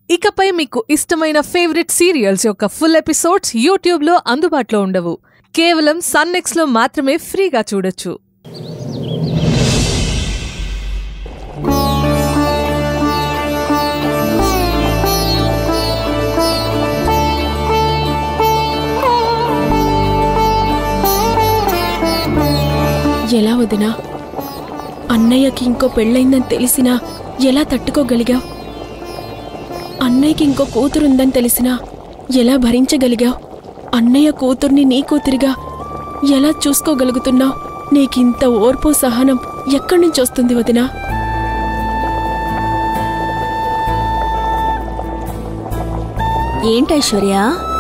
ఇకపై మీకు ఇష్టమైన ఫేవరెట్ సీరియల్స్ యొక్క ఫుల్ ఎపిసోడ్స్ యూట్యూబ్లో అందుబాటులో ఉండవు కేవలం సన్నెక్స్లో మాత్రమే ఫ్రీగా చూడొచ్చు ఎలా వదినా అన్నయ్యకి ఇంకో పెళ్ళైందని తెలిసినా ఎలా తట్టుకోగలిగావు అన్నయ్యకి ఇంకో కూతురుందని తెలిసినా ఎలా భరించగలిగావు అన్నయ్య కూతుర్ని నీ కూతురిగా ఎలా చూసుకోగలుగుతున్నావు నీకింత ఓర్పు సహనం ఎక్కడి నుంచి వస్తుంది వదినా ఏంటైశ్వర్య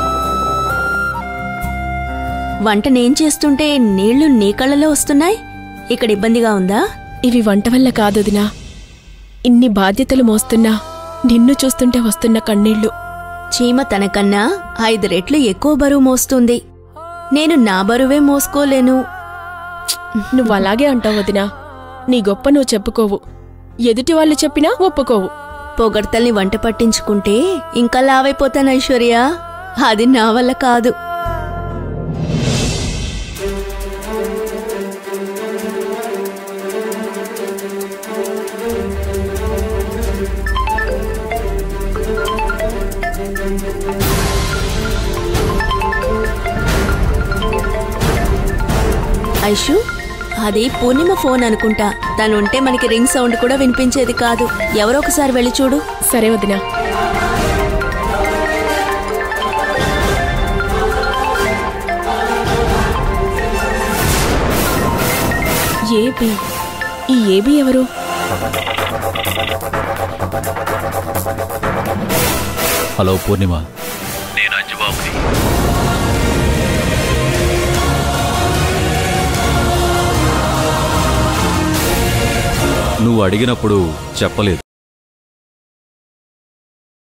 వంట నేను చేస్తుంటే నీళ్లు నీ కళ్ళలో వస్తున్నాయి ఇక్కడ ఇబ్బందిగా ఉందా ఇవి వంట వల్ల కాదు వదినా ఇన్ని బాధ్యతలు మోస్తున్నా నిన్ను చూస్తుంటే వస్తున్న కన్నీళ్లు చీమ తనకన్నా ఐదు రెట్లు ఎక్కువ బరువు మోస్తుంది నేను నా బరువే మోసుకోలేను నువ్వు అలాగే అంటావు వదినా నీ గొప్ప నువ్వు చెప్పుకోవు ఎదుటి వాళ్ళు చెప్పినా ఒప్పుకోవు పొగడ్తల్ని వంట పట్టించుకుంటే ఇంకా లావైపోతాను ఐశ్వర్య అది నా వల్ల కాదు ఐషు అది పూర్ణిమ ఫోన్ అనుకుంటా తనుంటే మనకి రింగ్ సౌండ్ కూడా వినిపించేది కాదు ఎవరో ఒకసారి వెళ్ళి చూడు సరే వదినా ఏబి ఈ ఏబి ఎవరు హలో పూర్ణిమ నేను అంజుబాబుని నువ్వు అడిగినప్పుడు చెప్పలేదు